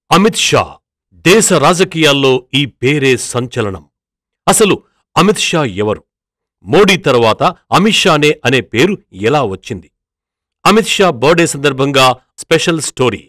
అమిత్ షా దేశ రాజకీయాల్లో ఈ పేరే సంచలనం అసలు అమిత్ షా ఎవరు మోడీ తర్వాత అమిత్ షానే అనే పేరు ఎలా వచ్చింది అమిత్ షా బర్త్డే సందర్భంగా స్పెషల్ స్టోరీ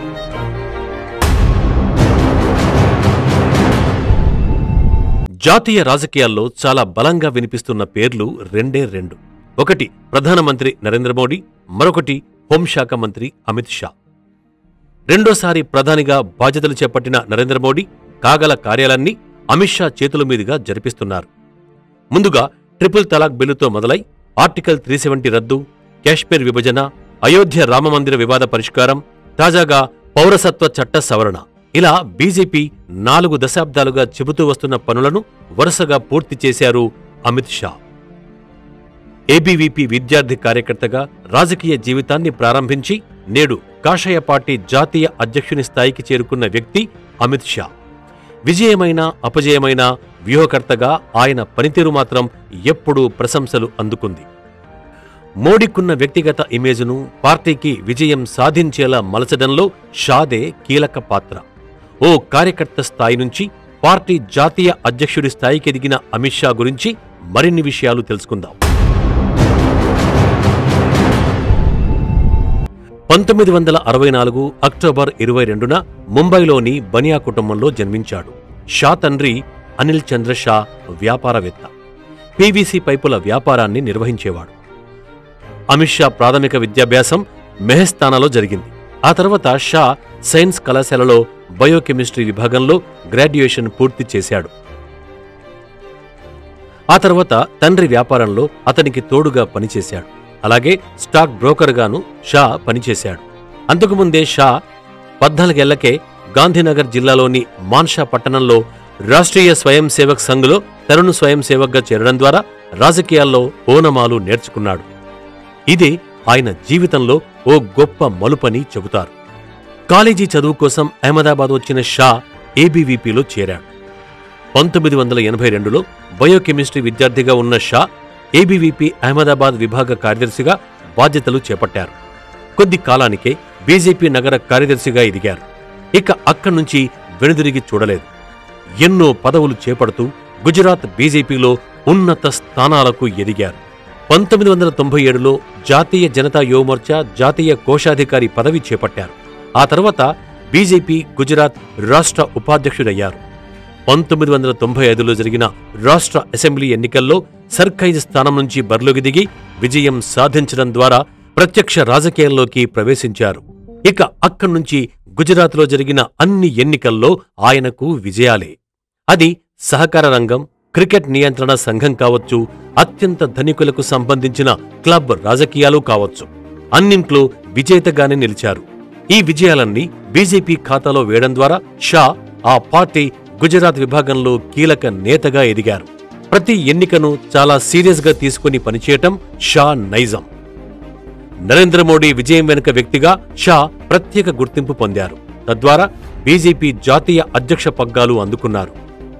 జాతీయ రాజకీయాల్లో చాలా బలంగా వినిపిస్తున్న పేర్లు రెండే రెండు ఒకటి ప్రధానమంత్రి నరేంద్ర మోడీ మరొకటి హోంశాఖ మంత్రి అమిత్ షా రెండోసారి ప్రధానిగా బాధ్యతలు చేపట్టిన నరేంద్ర మోడీ కాగల కార్యాలన్నీ అమిత్ షా చేతుల మీదుగా జరిపిస్తున్నారు ముందుగా ట్రిపుల్ తలాక్ బిల్లుతో మొదలై ఆర్టికల్ త్రీ సెవెంటీ రద్దు కాశ్మీర్ విభజన అయోధ్య రామమందిర వివాద పరిష్కారం తాజాగా పౌరసత్వ చట్ట సవరణ ఇలా బీజేపీ నాలుగు దశాబ్దాలుగా చెబుతూ వస్తున్న పనులను వరుసగా పూర్తి చేశారు అమిత్ షా ఏబీవీపీ విద్యార్థి కార్యకర్తగా రాజకీయ జీవితాన్ని ప్రారంభించి నేడు కాషాయ పార్టీ జాతీయ అధ్యక్షుని స్థాయికి చేరుకున్న వ్యక్తి అమిత్ షా విజయమైన అపజయమైన వ్యూహకర్తగా ఆయన పనితీరు మాత్రం ఎప్పుడూ ప్రశంసలు అందుకుంది మోడీకున్న వ్యక్తిగత ఇమేజును పార్టీకి విజయం సాధించేలా మలచడంలో షాదే కీలక పాత్ర ఓ కార్యకర్త స్థాయి నుంచి పార్టీ జాతీయ అధ్యక్షుడి స్థాయికి ఎదిగిన అమిత్ షా గురించి మరిన్ని విషయాలు తెలుసుకుందాం పంతొమ్మిది వందల అరవై నాలుగు అక్టోబర్ ఇరవై రెండున ముంబైలోని బనియా కుటుంబంలో జన్మించాడు షా తండ్రి అనిల్ చంద్ర షా వ్యాపారవేత్త పీవీసీ పైపుల వ్యాపారాన్ని నిర్వహించేవాడు అమిత్ షా ప్రాథమిక విద్యాభ్యాసం మెహస్తానాలో జరిగింది ఆ తర్వాత షా సైన్స్ కళాశాలలో బయోకెమిస్ట్రీ విభాగంలో గ్రాడ్యుయేషన్ పూర్తి చేశాడు ఆ తర్వాత తండ్రి వ్యాపారంలో అతనికి తోడుగా పనిచేశాడు అలాగే స్టాక్ బ్రోకర్గాను షా పనిచేశాడు అంతకుముందే షా పద్నాలుగేళ్లకే గాంధీనగర్ జిల్లాలోని మాన్షా పట్టణంలో రాష్ట్రీయ స్వయం సేవక్ సంఘ్లో తరుణ్ స్వయం సేవక్గా చేరడం ద్వారా రాజకీయాల్లో ఓనమాలు నేర్చుకున్నాడు ఇది ఆయన జీవితంలో ఓ గొప్ప మలుపని చెబుతారు కాలేజీ చదువు కోసం అహ్మదాబాద్ వచ్చిన షా ఏబీవీపీలో చేరాడు పంతొమ్మిది వందల ఎనభై రెండులో బయోకెమిస్ట్రీ విద్యార్థిగా ఉన్న షా ఏబీవీపీ అహ్మదాబాద్ విభాగ కార్యదర్శిగా బాధ్యతలు చేపట్టారు కొద్ది కాలానికే బీజేపీ నగర కార్యదర్శిగా ఎదిగారు ఇక అక్కడి నుంచి వెనుదిరిగి చూడలేదు ఎన్నో పదవులు చేపడుతూ గుజరాత్ బీజేపీలో ఉన్నత స్థానాలకు ఎదిగారు పంతొమ్మిది వందల తొంభై ఏడులో జాతీయ జనతా యువమోర్చా జాతీయ కోశాధికారి పదవి చేపట్టారు ఆ తర్వాత బీజేపీ గుజరాత్ రాష్ట్ర ఉపాధ్యక్షుడయ్యారు పంతొమ్మిది వందల తొంభై ఐదులో జరిగిన రాష్ట్ర అసెంబ్లీ ఎన్నికల్లో సర్ఖైజ్ స్థానం నుంచి బరిలోకి దిగి విజయం సాధించడం ద్వారా ప్రత్యక్ష రాజకీయాల్లోకి ప్రవేశించారు ఇక అక్కడి నుంచి గుజరాత్లో జరిగిన అన్ని ఎన్నికల్లో ఆయనకు విజయాలే అది సహకార రంగం క్రికెట్ నియంత్రణ సంఘం కావచ్చు అత్యంత ధనికులకు సంబంధించిన క్లబ్ రాజకీయాలు కావచ్చు అన్నింట్లో విజేతగానే నిలిచారు ఈ విజయాలన్నీ బీజేపీ ఖాతాలో వేయడం ద్వారా షా ఆ పార్టీ గుజరాత్ విభాగంలో కీలక నేతగా ఎదిగారు ప్రతి ఎన్నికను చాలా సీరియస్గా తీసుకుని పనిచేయటం షా నైజం నరేంద్ర మోడీ విజయం వెనుక వ్యక్తిగా షా ప్రత్యేక గుర్తింపు పొందారు తద్వారా బీజేపీ జాతీయ అధ్యక్ష పగ్గాలు అందుకున్నారు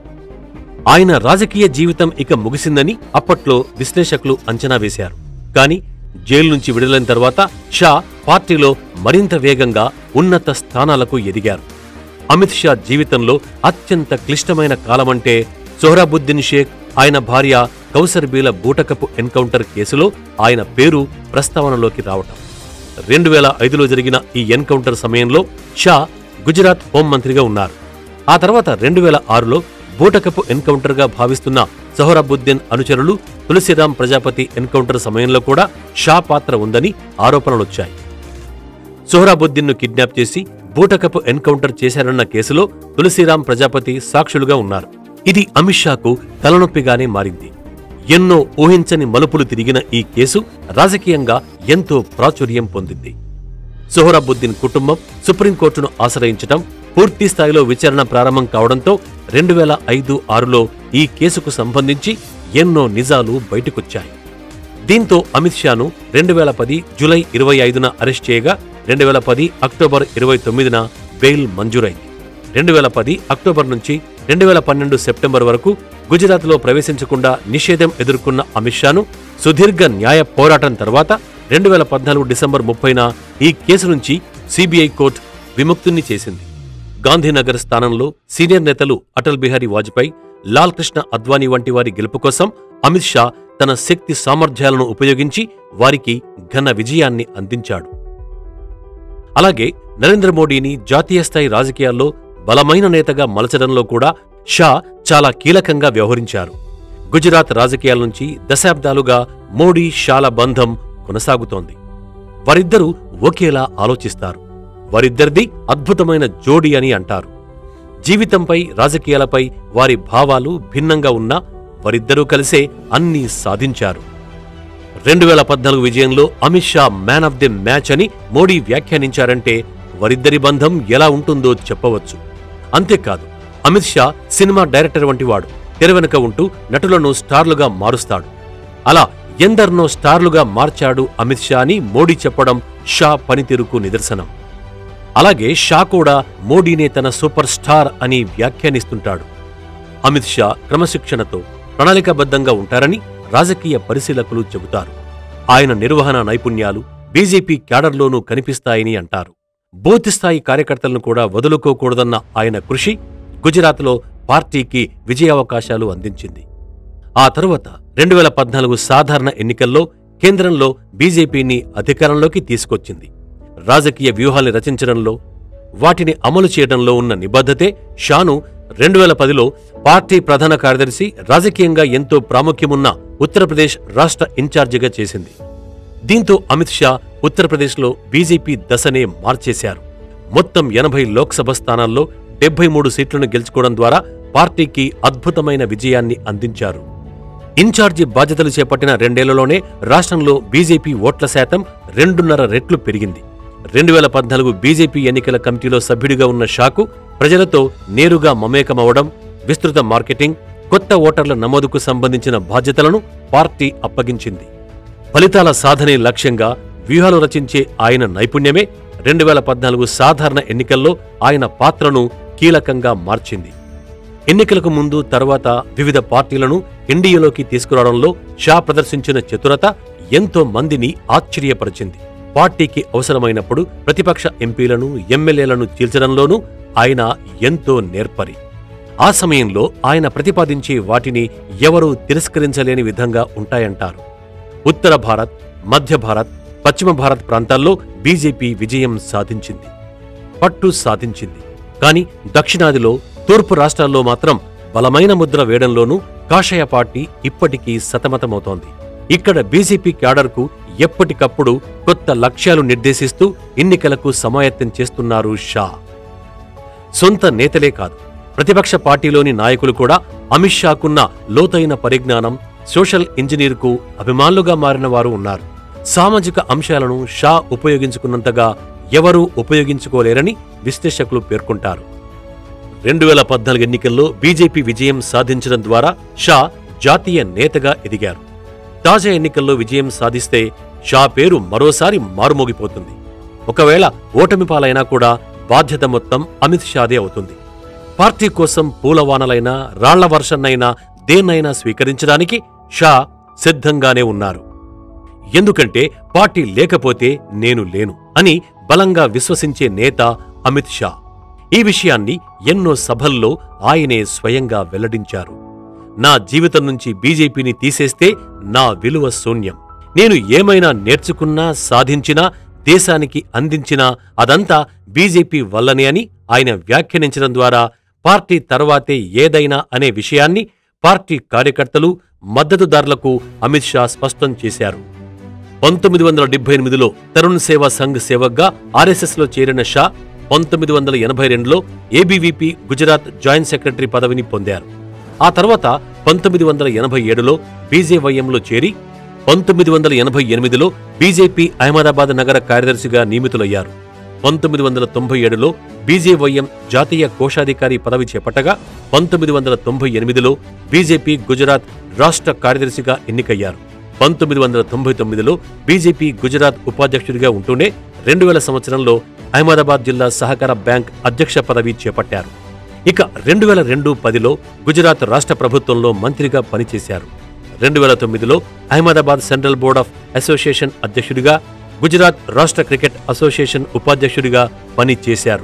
ఆయన రాజకీయ జీవితం ఇక ముగిసిందని అప్పట్లో విశ్లేషకులు అంచనా వేశారు కానీ జైలు నుంచి విడుదలైన తర్వాత షా పార్టీలో మరింత వేగంగా ఉన్నత స్థానాలకు ఎదిగారు అమిత్ షా జీవితంలో అత్యంత క్లిష్టమైన కాలమంటే సోహరాబుద్దీన్ షేక్ ఆయన భార్య కౌసర్బీల బూటకపు ఎన్కౌంటర్ కేసులో ఆయన పేరు ప్రస్తావనలోకి రావటం రెండు వేల ఐదులో జరిగిన ఈ ఎన్కౌంటర్ సమయంలో షా గుజరాత్ హోంమంత్రిగా ఉన్నారు ఆ తర్వాత రెండు వేల ఆరులో బూటకపు ఎన్కౌంటర్గా భావిస్తున్న సొహరాబుద్దీన్ అనుచరులు తులసిరాం ప్రజాపతి ఎన్కౌంటర్ సమయంలో కూడా షా పాత్ర ఉందని ఆరోపణలొచ్చాయి సోహరాబుద్దీన్ను కిడ్నాప్ చేసి బూటకపు ఎన్కౌంటర్ చేశారన్న కేసులో తులసిరాం ప్రజాపతి సాక్షులుగా ఉన్నారు ఇది అమిత్ షాకు తలనొప్పిగానే మారింది ఎన్నో ఊహించని మలుపులు తిరిగిన ఈ కేసు రాజకీయంగా ఎంతో ప్రాచుర్యం పొందింది సోహరాబుద్దీన్ కుటుంబం సుప్రీంకోర్టును ఆశ్రయించటం పూర్తి స్థాయిలో విచారణ ప్రారంభం కావడంతో రెండు వేల ఐదు ఆరులో ఈ కేసుకు సంబంధించి ఎన్నో నిజాలు బయటకొచ్చాయి దీంతో అమిత్ షాను రెండు వేల పది జులై ఇరవై ఐదున అరెస్ట్ చేయగా రెండు వేల పది అక్టోబర్ ఇరవై తొమ్మిదిన బెయిల్ మంజూరైంది రెండు వేల పది అక్టోబర్ నుంచి రెండు వేల పన్నెండు సెప్టెంబర్ వరకు గుజరాత్లో ప్రవేశించకుండా నిషేధం ఎదుర్కొన్న అమిత్ షాను సుదీర్ఘ న్యాయ పోరాటం తర్వాత రెండు వేల పద్నాలుగు డిసెంబర్ ముప్పైన ఈ కేసు నుంచి సిబిఐ కోర్టు విముక్తుణ్ణి చేసింది గాంధీనగర్ స్థానంలో సీనియర్ నేతలు అటల్ బిహారీ వాజ్పేయి లాల్ కృష్ణ అద్వానీ వంటి వారి గెలుపు కోసం అమిత్ షా తన శక్తి సామర్థ్యాలను ఉపయోగించి వారికి ఘన విజయాన్ని అందించాడు అలాగే నరేంద్ర మోడీని జాతీయ స్థాయి రాజకీయాల్లో బలమైన నేతగా మలచడంలో కూడా షా చాలా కీలకంగా వ్యవహరించారు గుజరాత్ రాజకీయాల నుంచి దశాబ్దాలుగా మోడీ షాల బంధం కొనసాగుతోంది వారిద్దరూ ఒకేలా ఆలోచిస్తారు వారిద్దరిది అద్భుతమైన జోడీ అని అంటారు జీవితంపై రాజకీయాలపై వారి భావాలు భిన్నంగా ఉన్నా వారిద్దరూ కలిసే అన్నీ సాధించారు రెండు వేల పద్నాలుగు విజయంలో Amit Shah man of the match అని మోడీ వ్యాఖ్యానించారంటే వారిద్దరి బంధం ఎలా ఉంటుందో చెప్పవచ్చు అంతేకాదు అమిత్ షా సినిమా డైరెక్టర్ వంటి వాడు తెర వెనుక ఉంటూ నటులను స్టార్లుగా మారుస్తాడు అలా ఎందరినో స్టార్లుగా మార్చాడు అమిత్ షా అని మోడీ చెప్పడం షా పనితీరుకు నిదర్శనం అలాగే షా కూడా మోడీనే తన సూపర్ స్టార్ అని వ్యాఖ్యానిస్తుంటాడు అమిత్ షా క్రమశిక్షణతో ప్రణాళికాబద్ధంగా ఉంటారని రాజకీయ పరిశీలకులు చెబుతారు ఆయన నిర్వహణ నైపుణ్యాలు బీజేపీ క్యాడర్లోనూ కనిపిస్తాయని అంటారు బూత్స్థాయి కార్యకర్తలను కూడా వదులుకోకూడదన్న ఆయన కృషి గుజరాత్లో పార్టీకి విజయావకాశాలు అందించింది ఆ తరువాత రెండు వేల పద్నాలుగు సాధారణ ఎన్నికల్లో కేంద్రంలో బీజేపీని అధికారంలోకి తీసుకొచ్చింది రాజకీయ వ్యూహాల్ని రచించడంలో వాటిని అమలు చేయడంలో ఉన్న నిబద్ధతే షాను రెండు వేల పదిలో పార్టీ ప్రధాన కార్యదర్శి రాజకీయంగా ఎంతో ప్రాముఖ్యమున్న ఉత్తరప్రదేశ్ రాష్ట్ర ఇన్ఛార్జిగా చేసింది దీంతో అమిత్ షా ఉత్తరప్రదేశ్లో బీజేపీ దశనే మార్చేశారు మొత్తం ఎనభై లోక్సభ స్థానాల్లో డెబ్బై మూడు సీట్లను గెలుచుకోవడం ద్వారా పార్టీకి అద్భుతమైన విజయాన్ని అందించారు ఇన్ఛార్జి బాధ్యతలు చేపట్టిన రెండేళ్లలోనే రాష్ట్రంలో బీజేపీ ఓట్ల శాతం రెండున్నర రెట్లు పెరిగింది రెండు వేల పద్నాలుగు బీజేపీ ఎన్నికల కమిటీలో సభ్యుడిగా ఉన్న షాకు ప్రజలతో నేరుగా మమేకమవడం విస్తృత మార్కెటింగ్ కొత్త ఓటర్ల నమోదుకు సంబంధించిన బాధ్యతలను పార్టీ అప్పగించింది ఫలితాల సాధనే లక్ష్యంగా వ్యూహాలు రచించే ఆయన నైపుణ్యమే రెండు వేల పద్నాలుగు సాధారణ ఎన్నికల్లో ఆయన పాత్రను కీలకంగా మార్చింది ఎన్నికలకు ముందు తర్వాత వివిధ పార్టీలను ఎన్డీఏలోకి తీసుకురావడంలో షా ప్రదర్శించిన చతురత ఎంతో మందిని ఆశ్చర్యపరిచింది పార్టీకి అవసరమైనప్పుడు ప్రతిపక్ష ఎంపీలను ఎమ్మెల్యేలను చీల్చడంలోనూ ఆయన ఎంతో నేర్పరి ఆ సమయంలో ఆయన ప్రతిపాదించే వాటిని ఎవరూ తిరస్కరించలేని విధంగా ఉంటాయంటారు ఉత్తర భారత్ మధ్య భారత్ పశ్చిమ భారత్ ప్రాంతాల్లో బీజేపీ విజయం సాధించింది పట్టు సాధించింది కాని దక్షిణాదిలో తూర్పు రాష్ట్రాల్లో మాత్రం బలమైన ముద్ర వేయడంలోనూ కాషాయ పార్టీ ఇప్పటికీ సతమతమవుతోంది ఇక్కడ బీజేపీ క్యాడర్కు ఎప్పటికప్పుడు కొత్త లక్ష్యాలు నిర్దేశిస్తూ ఎన్నికలకు సమాయత్తం చేస్తున్నారు షా సొంత నేతలే కాదు ప్రతిపక్ష పార్టీలోని నాయకులు కూడా అమిత్ షాకున్న లోతైన పరిజ్ఞానం సోషల్ ఇంజనీర్కు అభిమానులుగా మారిన వారు ఉన్నారు సామాజిక అంశాలను షా ఉపయోగించుకున్నంతగా ఎవరూ ఉపయోగించుకోలేరని విశ్లేషకులు పేర్కొంటారు రెండు వేల పద్నాలుగు ఎన్నికల్లో బీజేపీ విజయం సాధించడం ద్వారా షా జాతీయ నేతగా ఎదిగారు తాజా ఎన్నికల్లో విజయం సాధిస్తే షా పేరు మరోసారి మారుమోగిపోతుంది ఒకవేళ ఓటమి పాలైనా కూడా బాధ్యత మొత్తం అమిత్ షాదే అవుతుంది పార్టీ కోసం పూలవానలైనా రాళ్ల వర్షన్నైనా దేన్నైనా స్వీకరించడానికి షా సిద్ధంగానే ఉన్నారు ఎందుకంటే పార్టీ లేకపోతే నేను లేను అని బలంగా విశ్వసించే నేత అమిత్ షా ఈ విషయాన్ని ఎన్నో సభల్లో ఆయనే స్వయంగా వెల్లడించారు నా జీవితం నుంచి బీజేపీని తీసేస్తే నా విలువ శూన్యం నేను ఏమైనా నేర్చుకున్నా సాధించినా దేశానికి అందించినా అదంతా బీజేపీ వల్లనే అని ఆయన వ్యాఖ్యానించడం ద్వారా పార్టీ తర్వాతే ఏదైనా అనే విషయాన్ని పార్టీ కార్యకర్తలు మద్దతుదారులకు అమిత్ షా స్పష్టం చేశారు పంతొమ్మిది వందల డెబ్బై ఎనిమిదిలో తరుణ్ సేవా సంఘ్ సేవక్గా ఆర్ఎస్ఎస్లో చేరిన షా పంతొమ్మిది వందల ఎనభై రెండులో ఏబీవీపీ గుజరాత్ జాయింట్ సెక్రటరీ పదవిని పొందారు ఆ తర్వాత పంతొమ్మిది వందల ఎనభై ఏడులో బీజేవైఎంలో చేరి పంతొమ్మిది వందల ఎనభై ఎనిమిదిలో బీజేపీ అహ్మదాబాద్ నగర కార్యదర్శిగా నియమితులయ్యారు పంతొమ్మిది వందల తొంభై ఏడులో బీజేవైఎం జాతీయ కోశాధికారి పదవి చేపట్టగా పంతొమ్మిది వందల తొంభై ఎనిమిదిలో బీజేపీ గుజరాత్ రాష్ట్ర కార్యదర్శిగా ఎన్నికయ్యారు పంతొమ్మిది వందల తొంభై తొమ్మిదిలో బీజేపీ గుజరాత్ ఉపాధ్యక్షుడిగా ఉంటూనే రెండు వేల సంవత్సరంలో అహ్మదాబాద్ జిల్లా సహకార బ్యాంక్ అధ్యక్ష పదవి చేపట్టారు ఇక రెండు వేల రెండు పదిలో గుజరాత్ రాష్ట్ర ప్రభుత్వంలో మంత్రిగా పనిచేశారు రెండు వేల తొమ్మిదిలో Ahmedabad central board of association అధ్యక్షుడిగా గుజరాత్ రాష్ట్ర క్రికెట్ అసోసియేషన్ ఉపాధ్యక్షుడిగా పనిచేశారు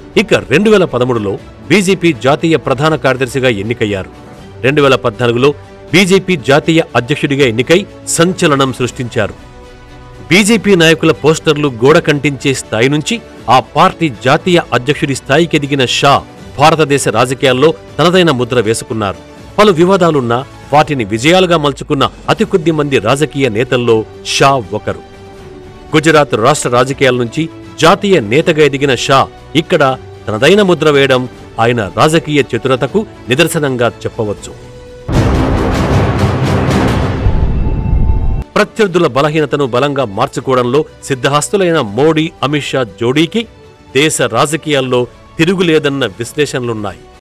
ఇక రెండు వేల పదమూడులో బీజేపీ జాతీయ ప్రధాన కార్యదర్శిగా ఎన్నికయ్యారు రెండు వేల పద్నాలుగులో బీజేపీ జాతీయ అధ్యక్షుడిగా ఎన్నికై సంచలనం సృష్టించారు బీజేపీ నాయకుల పోస్టర్లు గోడ కంటించే స్థాయి నుంచి ఆ పార్టీ జాతీయ అధ్యక్షుడి స్థాయికి ఎదిగిన షా భారతదేశ రాజకీయాల్లో తనదైన ముద్ర వేసుకున్నారు పలు వివాదాలున్నా వాటిని విజయాలుగా మలుచుకున్న అతి కొద్ది మంది రాజకీయ నేతల్లో షా ఒకరు గుజరాత్ రాష్ట్ర రాజకీయాల నుంచి జాతీయ నేతగా ఎదిగిన షా ఇక్కడ తనదైన ముద్ర వేయడం ఆయన రాజకీయ చతురతకు నిదర్శనంగా చెప్పవచ్చు ప్రత్యర్థుల బలహీనతను బలంగా మార్చుకోవడంలో సిద్ధహస్తులైన మోడీ అమిత్ షా జోడీకి దేశ రాజకీయాల్లో తిరుగులేదన్న విశ్లేషణలున్నాయి